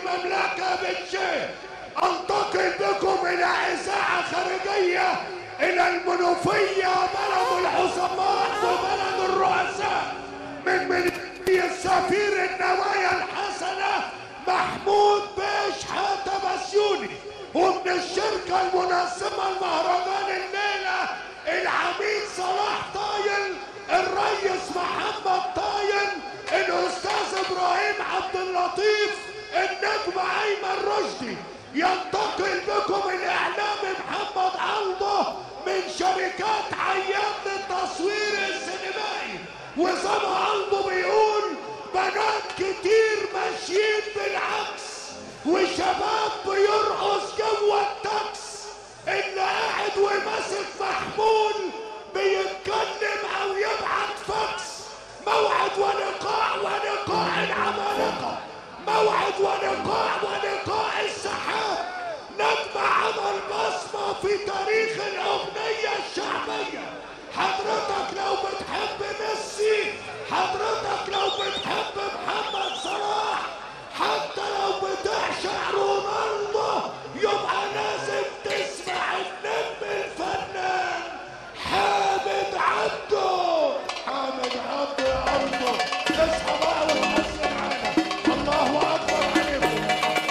المملكة بالشيء انتقل بكم الى اذاعة خارجية الى المنوفية بلد الحصماء وبلد الرؤساء من من السفير النوايا الحسنة محمود بيش حاتم بسيوني ومن الشركة المنظمة المهرجان الليلة العميد صلاح طايل الريس محمد طايل الاستاذ ابراهيم عبد اللطيف النجم ايمن رشدي ينتقل بكم الاعلامي محمد عوضه من شركات عيان للتصوير السينمائي وزي ما عوضه بيقول بنات كتير ماشيين بالعكس وشباب بيرقص جوه التاكس اللي قاعد وماسك محمول بيتكلم او يبعت فاكس موعد ولقاء ولقاء العمالقه موعد ولقاء ولقاء السحاب نجم عمل بصمه في تاريخ الاغنيه الشعبيه حضرتك لو بتحب ميسي حضرتك لو بتحب محمد صلاح حتى لو بتعشق رونالدو يبقى لازم تسمع النجم الفنان حامد عبده حامد عبده يا عبده اصحى بقى وتحسن معانا الله اكبر عليكم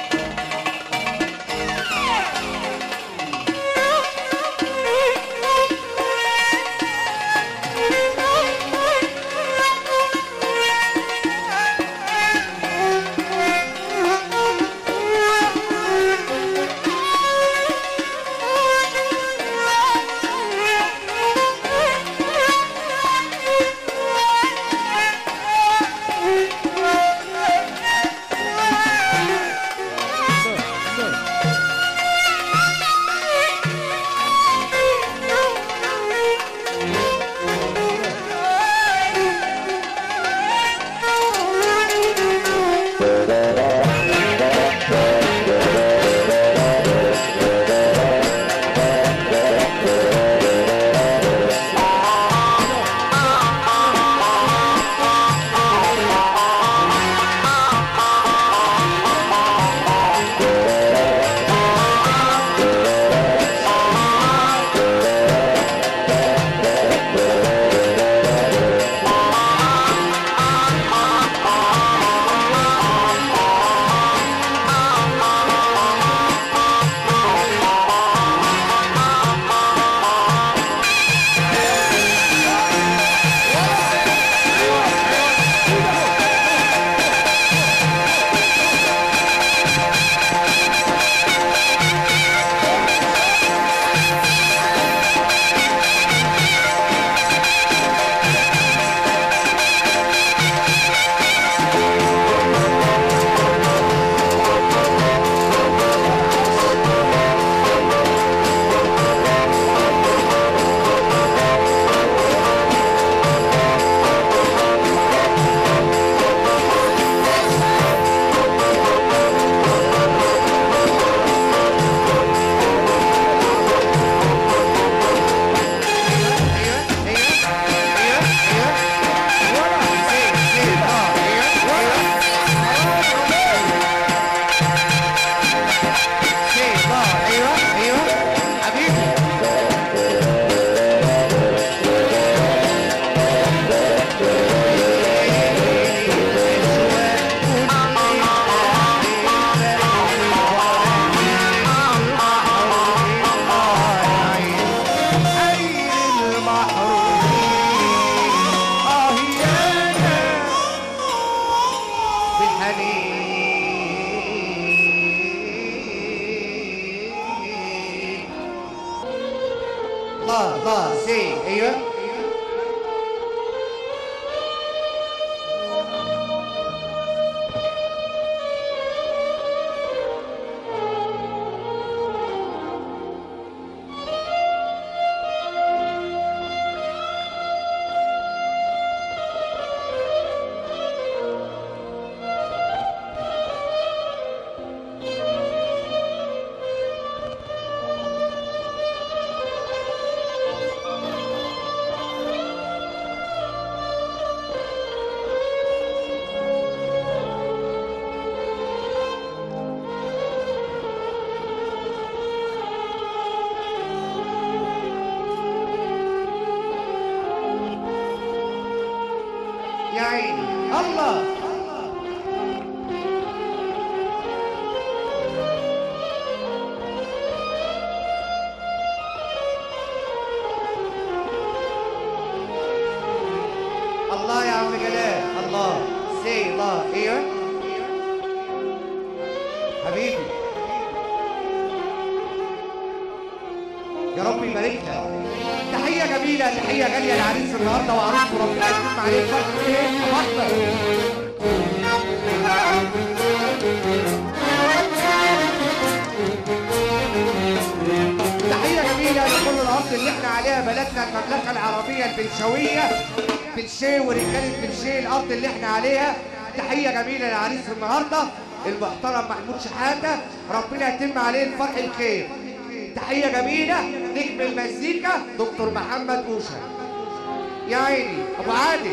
ضا ضا سي ايوه الله الله يا عم جلال الله سي الله ايوه حبيبي يا رب يبارك لك تحية جميلة تحية غالية لعريس النهارده وعروسته ربنا يتم عليه فرق ايه أبو أحمد تحية جميلة لكل الأرض اللي احنا عليها بلدنا المملكة العربية البلشوية بلشيه ورجالة بلشيه الأرض اللي احنا عليها تحية جميلة لعريس النهاردة المحترم محمود شحاتة ربنا يتم عليه الفرح الخير تحية جميلة نجم المزيكا دكتور محمد أوشا يا عيني أبو عادل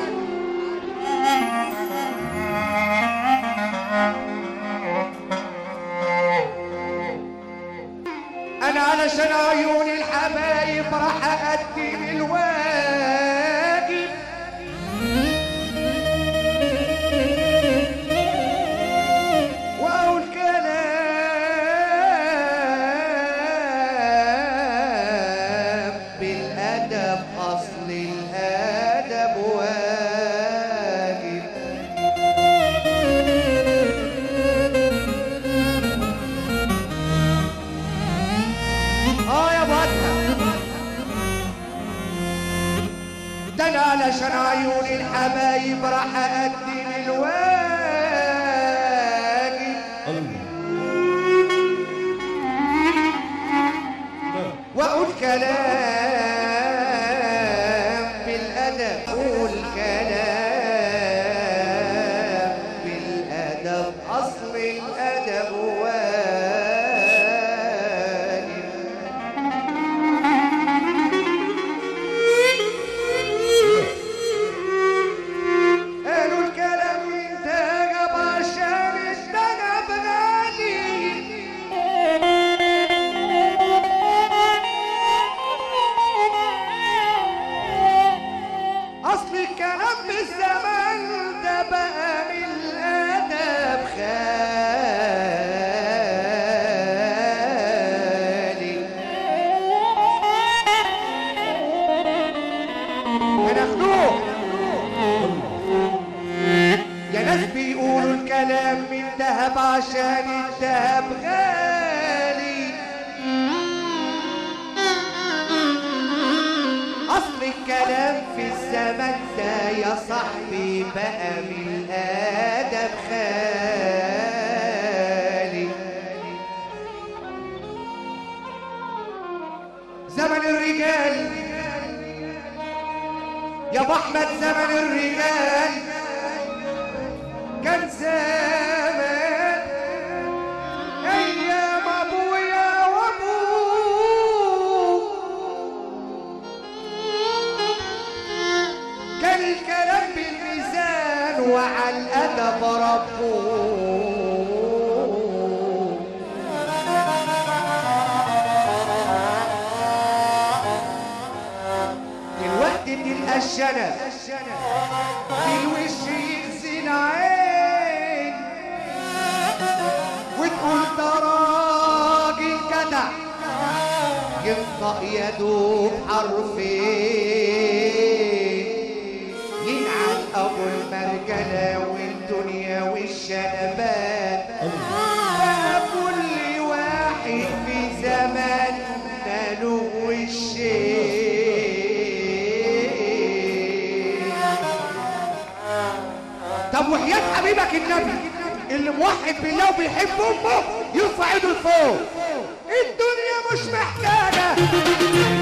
انا علشان عيون الحبايب راح اقدم الواجب واقول كلام بالادب اصل الادب واجب اه يا بطل ده انا علشان عيون الحبايب راح اقدم الواجب واقول كلام بالادب قول كلام بالادب اصل الادب واجب قالوا الكلام انتجب عشان اشتغل بغالي اصل الكلام بالزمان ده بقى من الادب خالي انا خنوق يا ناس بيقولوا الكلام من ذهب عشان الذهب غالي اصل الكلام في الزمن ده يا صاحبي بقى من ادب خالي زمن الرجال يا ابو احمد زمن الرجال كان زمان ايام ابويا وابوك كان الكلام بالميزان وعلى الادب ربوك دلوقتي تلقى الشنب في الوش يغزي العين وتقول ده راجل جدع ينطق يدوب حرفين ينعل ابو المرجله والدنيا والشنبات بقى كل واحد في زمان له وشين طب وحياة حبيبك النبي اللي موحد بالله وبيحب امه يرفع ايده لفوق الدنيا مش محتاجه